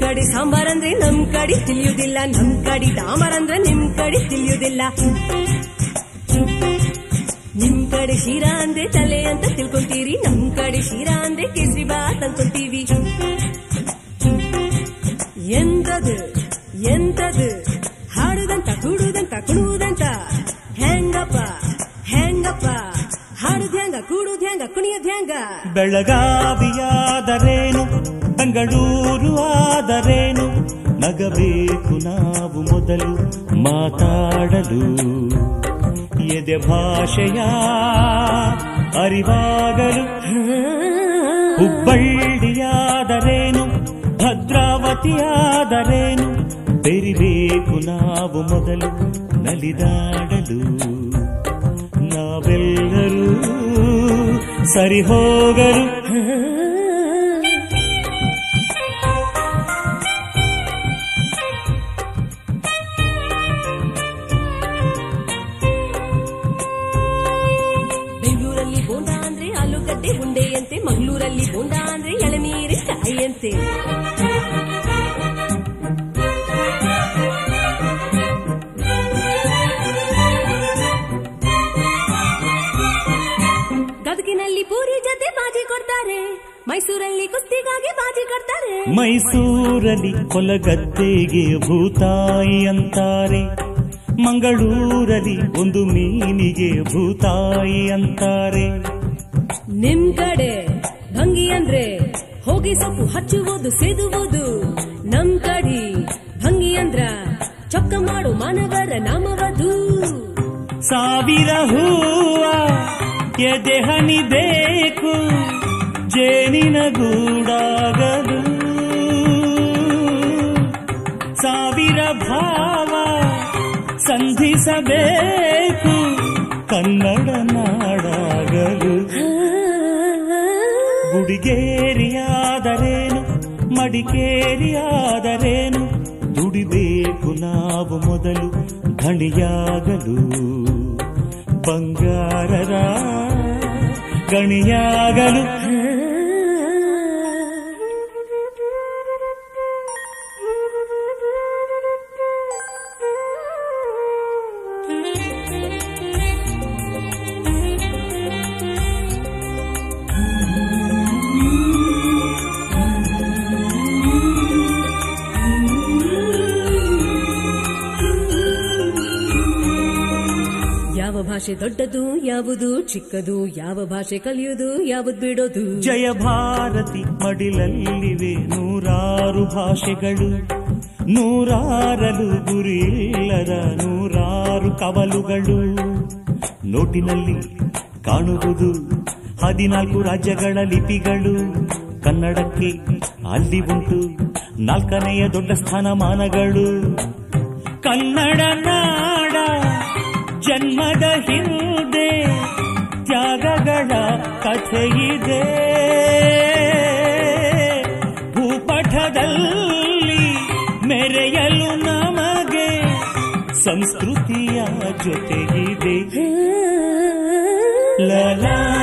ಕಡೆ ಸಾಂಬಾರ್ ಅಂದ್ರೆ ನಮ್ ಕಡೆ ತಿಳಿಯುವುದಿಲ್ಲ ನಮ್ ಕಡೆ ಡಾಮರ್ ಅಂದ್ರೆ ನಿಮ್ ಕಡೆ ತಿಳಿಯುವುದಿಲ್ಲ ನಿಮ್ ಕಡೆ ಶಿರಾ ಅಂದ್ರೆ ತಲೆ ಅಂತ ತಿಳ್ಕೊಂತೀರಿ ನಮ್ ಕಡೆ ಶಿರಾ ಅಂದ್ರೆ ಕೇಸರಿ ಬಾತ್ ಅನ್ಕೊಂತೀವಿ ಎಂತದು ಎಂತದು ಹಾಡುದಂತ ಕೂಡುದಂತ ಕುಣುವುದಂತ ಹೆಂಗಪ್ಪ ಹೆಂಗಪ್ಪ ಹಾಡುದ್ ಹೆಂಗ ಕೂಡುದ್ ಹೆಂಗ ಕುಣಿಯೋದ್ ಹೆಂಗ ಬೆಳಗಾವಿಯಾದರೇನು ಬೆಂಗಳೂರು ಆದರೇನು ನಗಬೇಕು ನಾವು ಮೊದಲು ಮಾತಾಡಲು ಎದೆ ಭಾಷೆಯ ಅರಿವಾಗಲು ಹುಬ್ಬಳ್ಳಿಯಾದರೇನು ಭದ್ರಾವತಿಯಾದರೇನು ಬೆರಿಬೇಕು ನಾವು ಮೊದಲು ನಲಿದಾಡಲು ನಾವೆಲ್ಲರೂ ಸರಿ ಹೋಗಲು ಬೆಂಗಳೂರಲ್ಲಿ ಬೋಂಡ ಅಂದ್ರೆ ಆಲೂಗಡ್ಡೆ ಉಂಡೆಯಂತೆ ಮಂಗಳೂರಲ್ಲಿ ಬೋಂಡ ಅಂದ್ರೆ ಎಳನೀರಿ ಕಾಯಿಯಂತೆ ಗದಗಿನಲ್ಲಿ ಪೂರಿ ಜೊತೆ ಬಾಜಿ ಕೊಡ್ತಾರೆ ಮೈಸೂರಲ್ಲಿ ಕುಸ್ತಿಗಾಗಿ ಬಾಜಿ ಕೊಡ್ತಾರೆ ಮೈಸೂರಲ್ಲಿ ಕೊಲಗದ್ದೆಗೆ ಭೂತಾಯಿ ಅಂತಾರೆ ಮಂಗಳೂರಲ್ಲಿ ಒಂದು ಮೀನಿಗೆ ಭೂತಾಯಿ ಅಂತಾರೆ ನಿಮ್ ಕಡೆ ಭಂಗಿ ಅಂದ್ರೆ ಹೋಗಿ ಸೊಪ್ಪು ಹಚ್ಚುವುದು ಸೇದುವುದು ನಮ್ ಕಡೆ ಭಂಗಿ ಅಂದ್ರ ಚೊಕ್ಕ ಮಾಡು ಮಾನವರ ನಾಮವದು ಸಾವಿರ ಹೂವ ಎದೆ ಹನಿ ಬೇಕು ಜೇನಿನ ಗೂಡಾಗಲು ಸಾವಿರ ಭಾವ ಸಂಧಿಸಬೇಕು ಕನ್ನಡ ನಾಡಾಗಲು ಗುಡಿಗೇರಿಯಾದರೇನು ಮಡಿಕೇರಿಯಾದರೇನು ದುಡಿಬೇಕು ನಾವು ಮೊದಲು ಧಣಿಯಾಗಲು ಬಂಗಾರರ ಗಣಿಯಾಗಲು ಯಾವ ಭಾಷೆ ದೊಡ್ಡದು ಯಾವುದು ಚಿಕ್ಕದು ಯಾವ ಭಾಷೆ ಕಲಿಯುವುದು ಯಾವುದು ಬಿಡೋದು ಜಯ ಭಾರತಿ ಮಡಿಲಲ್ಲಿವೆ ನೂರಾರು ಭಾಷೆಗಳು ನೂರಾರಲು ಗುರಿಯಿಲ್ಲದ ನೂರಾರು ಕವಲುಗಳು ನೋಟಿನಲ್ಲಿ ಕಾಣುವುದು ಹದಿನಾಲ್ಕು ರಾಜ್ಯಗಳ ಲಿಪಿಗಳು ಕನ್ನಡಕ್ಕೆ ಅಲ್ಲಿ ಉಂಟು ನಾಲ್ಕನೆಯ ದೊಡ್ಡ ಸ್ಥಾನಮಾನಗಳು ಕನ್ನಡ ನಾಡ ಜನ್ಮದ ಹಿಂದೆ ತ್ಯಾಗಗಳ ಕಥೆಯಿದೆ ಭೂಪಟದಲ್ಲಿ ಮೆರೆಯಲು ನಮಗೆ ಸಂಸ್ಕೃತಿಯ ಜೊತೆಗಿದೆ ಲಲಾ